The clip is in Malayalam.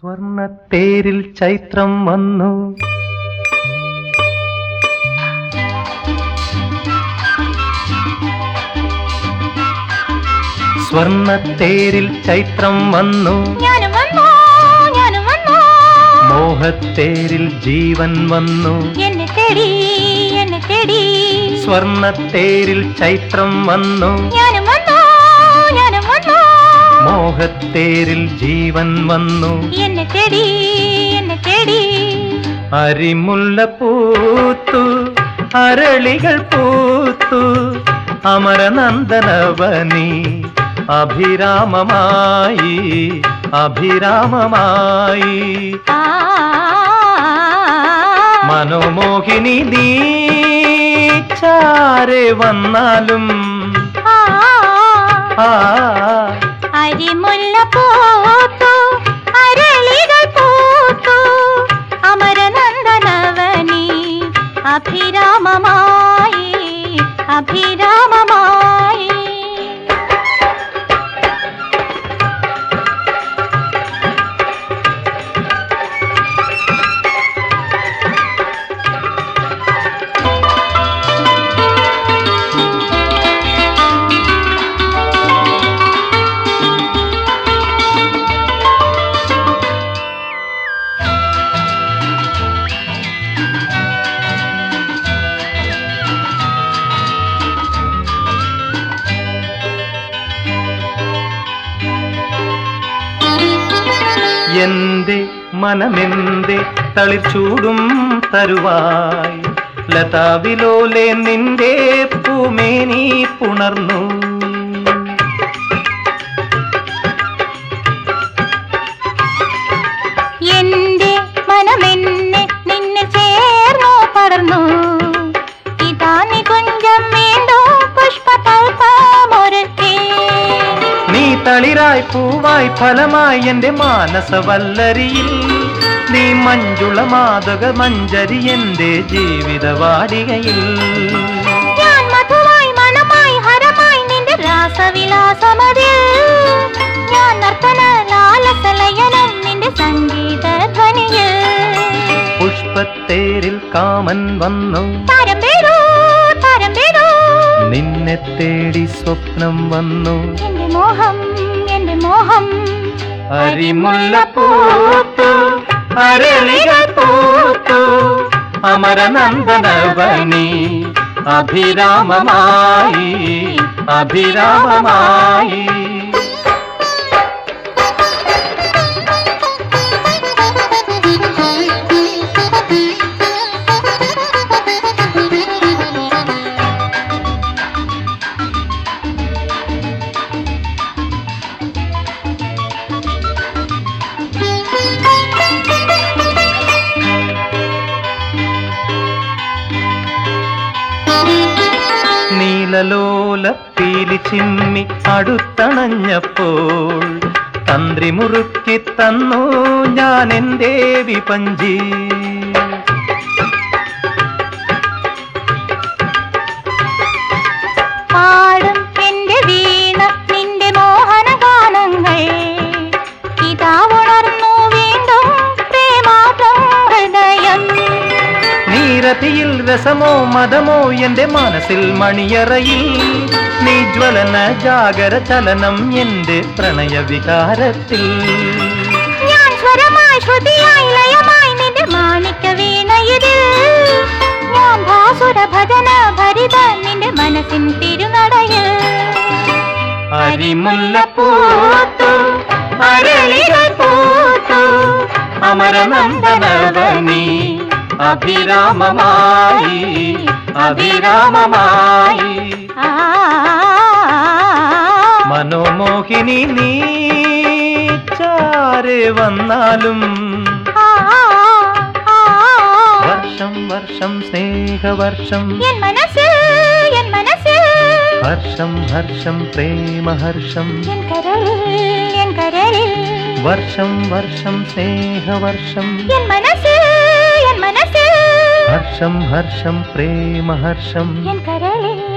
സ്വർണത്തേരിൽ ചൈത്രം വന്നു സ്വർണത്തേരിൽ ചൈത്രം വന്നു ഞാനും വന്നു ഞാനും വന്നു മോഹത്തേരിൽ ജീവൻ വന്നു എന്നെ തേടി എന്നെ തേടി സ്വർണത്തേരിൽ ചൈത്രം വന്നു ഞാനും വന്നു ഞാനും വന്നു മോഹത്തേരിൽ ജീവൻ വന്നു എന്നെ തേടി എന്നെ തേടി അരിമുല്ല പൂത്തു അരളികൾ പൂത്തു അമരനന്ദനവനി അഭിരാമമായി അഭിരാമമായി ആ മനോമോഹിനി നീ ചാരെ വന്നാലും ആ ആ അരിമുല്ല പൂത്തു അരളികൾ പൂത്തു അമരനന്ദനവനി അഭിരാമമായി അഭിരാമമായി എന്റെ മനമെന്റെ തളിർച്ചൂടും തരുവായി ലതാവിലോലെ നിന്റെ പൂമേനി പുണർന്നു എന്റെ മനമെന്നെ നിന്നെ ചേർന്നു പടർന്നു ഇതാ നികുഞ്ചം വീണ്ടും പുഷ്പതൽപമൊരുക്കി നീ തളിരായി പൂവായി ഫലമായി എന്റെ മാനസവല്ലരിയിൽ നീ മഞ്ജുള മാതക മഞ്ചരി എന്റെ ജീവിതവാടികയിൽ ഞാൻ മധുവായി മണമായി ഹരമായി നിന്റെ രാസവിലാസമതിൽ ഞാൻ നർത്തന ലാലസലയനം നിന്റെ സംഗീത ധ്വനിയിൽ പുഷ്പത്തേരിൽ കാമൻ വന്നു താരം പേരോ താരം പേരോ നിന്നെ തേടി സ്വപ്നം വന്നു എന്റെ മോഹം എന്റെ മോഹം അരിമുല്ല പൂത്തു അരളികൾ പൂത്തു അമരനന്ദനവനി അഭിരാമമായി അഭിരാമമായി നീലലോല പീലി ചിമ്മി അടുത്തണഞ്ഞപ്പോൾ തന്ത്രി മുറുക്കി തന്നു ഞാൻ എൻ്റെ വിപഞ്ചി പാടും എന്റെ വീണ നിന്റെ മോഹന ഗാനങ്ങൾ ഇതാ ഉണർന്നു വീണ്ടും പ്രേമാതം ഹൃദയം നീരതിയിൽ രസമോ മതമോ എൻ്റെ മനസ്സിൽ മണിയറയിൽ നീ ജ്വലന ജാഗര ചലനം എൻ്റെ പ്രണയവികാരത്തിൽ ഞാൻ സ്വരമായി ശ്രുതിയായി ലയമായി നിന്റെ മാണിക്യ വീണയിൽ ഞാൻ ഭാസുര ഭജന ഭരിത നിന്റെ മനസ്സിൻ തിരുനടയിൽ അരിമുല്ല പൂത്തു അരളികൾ പൂത്തു അമരനന്ദനവനി അഭിരാമമായി അഭിരാമമായി ആ മനോമോഹിനി നീ ചാരെ വന്നാലും ആ, ആ, വർഷം വർഷം സ്നേഹവർഷം എൻ മനസ്സിൽ എൻ മനസ്സിൽ ഹർഷം ഹർഷം പ്രേമഹർഷം എൻ കരളിൽ എൻ കരളിൽ വർഷം വർഷം സ്നേഹവർഷം എൻ മനസ്സിൽ എൻ മനസ്സിൽ ഹർഷം ഹർഷം പ്രേമഹർഷം എൻ കരളിൽ